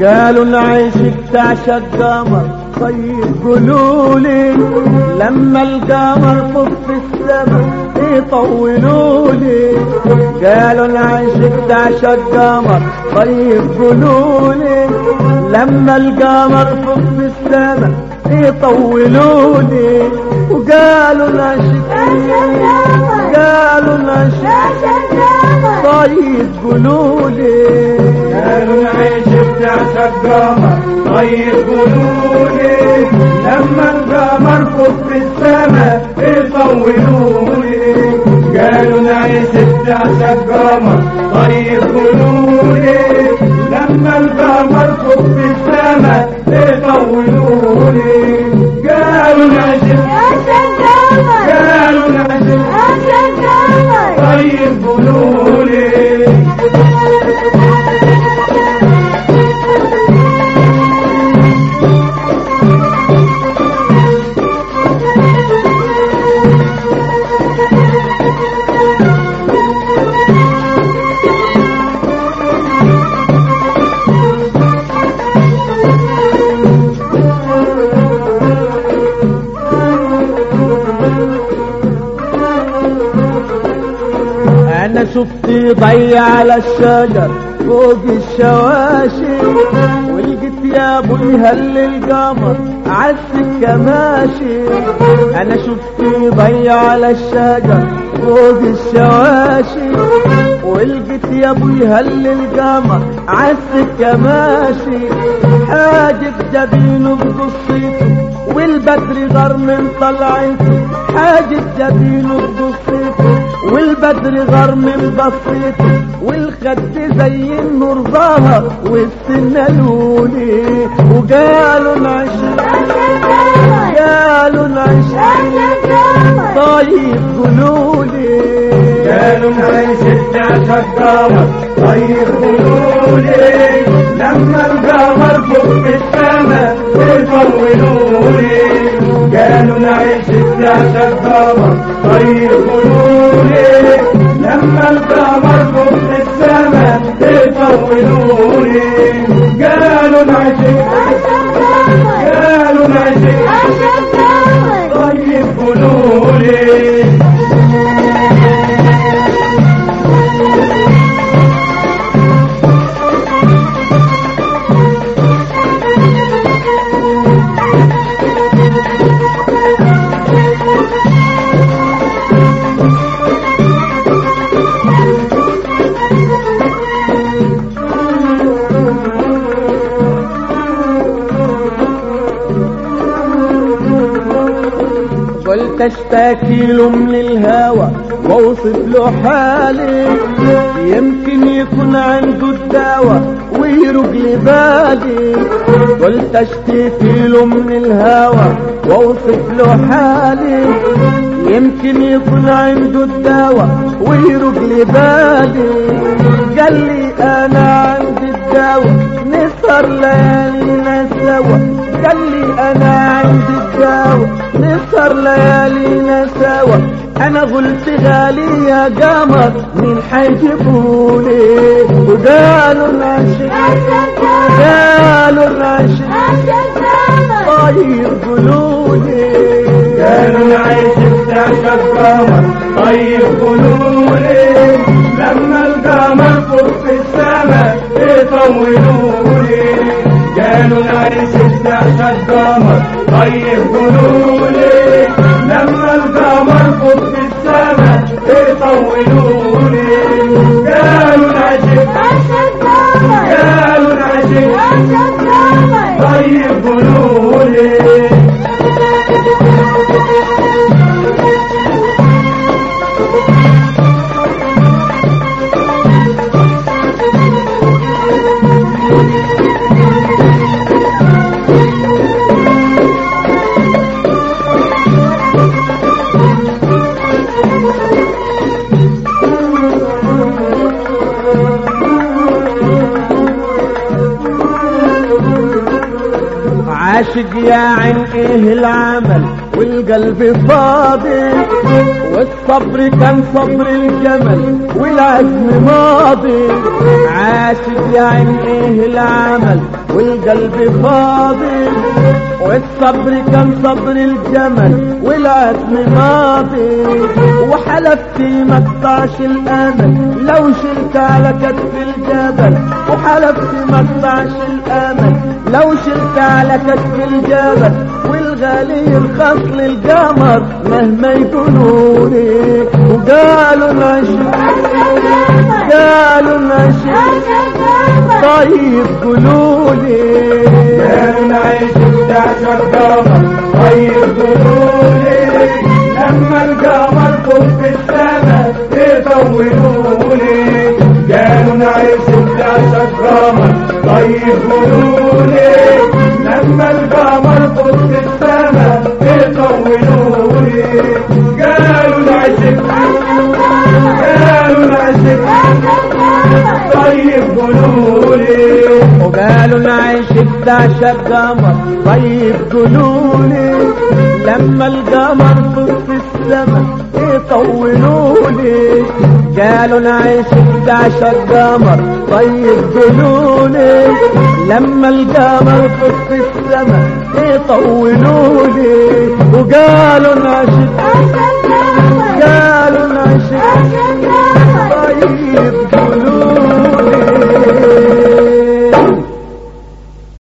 قالوا العيش بتعشى القمر طيب قولولي لما القمر فوق في السما يطولولي قالوا العيش بتعشى القمر طيب قولولي لما القمر فوق في السما يطولوني وقالوا العشق قالوا العشق طيب قولولي قالوا نعيش بتعشى القمر طيب قولولي لما القمر فوق في السما يطولوني قالوا نعيش بتعشى القمر طيب قولولي لما القمر فوق في السما يطولوني قالوا نعيش قالوا نعيش طيب قولولي انا شفت ضي على الشجر فوق الشواشي ولقيت يا ابوي هل القمر عالسكة ماشي انا شفت ضي على الشجر فوق الشواشي ولقيت يا ابوي هل القمر عالسكة ماشي حاجة جبينه بقصيته والبدر غر من طلعته حاجة جبينه بقصيته والبدر غر من بصيته والخد زي النور ظهر والسنة لولي وقالوا نعيش قالوا نعيش طيب قولولي قالوا نعيش بتعشى القمر طيب قولولي لما القمر فوق في السما يطولوني قالوا نعيش بتعشى القمر طيب قولولي لما القمر فوق في السما يطولوني قالوا نعيش قالوا نعيش طيب قولولي قلت اشتكي له من الهوى واوصف له حالي يمكن يكون عنده الدواء ويرق لي بالي قلت اشتكي له من الهوى واوصف له حالي يمكن يكون عنده الدواء ويرق لي بالي قال لي انا عندي الدواء نسهر ليالينا سوا قال لي انا عندي الدواء نسهر ليالينا سوا انا قلت غالي يا قمر مين حيجيبولي وقالوا العشق قالوا العشق طيب قولولي قالوا نعيش بتعشى القمر طيب قولولي لما القمر فوق في السما يطولوني قالوا نعيش بتعشى القمر طيب قولولي لما القمر فوق في السما يطولوني قالوا نعيش قالوا نعيش طيب قولولي عاشق يا عين ايه العمل والقلب فاضي والصبر كان صبر الجمل والعزم ماضي عاشق يا عين ايه العمل والقلب فاضي والصبر كان صبر الجمل والعزم ماضي وحلفت ما اقطعش الامل لو شلت على كتف الجبل وحلفت ما اقطعش الامل لو شلت على كتف الجبل والغالي يرخص للقمر مهما يقولوا لي وقالوا نعشق قالوا نعشق طيب قولوا لي كان عايش بتعشق قمر طيب قولولي لما القمر فوق في السما يطولولي كانوا نعيش بتعشق قمر طيب قولولي لما القمر فوق في السما يطولولي قالوا نعشق قالوا نعشق طيب قولولي وقالوا نعيش بتعشق قمر طيب قولولي لما القمر فوق في السما يطولولي قالوا نعيش بتعشق قمر طيب قولولي لما القمر فوق في السما يطولولي وقالوا نعشق قالوا نعشق طيب قولولي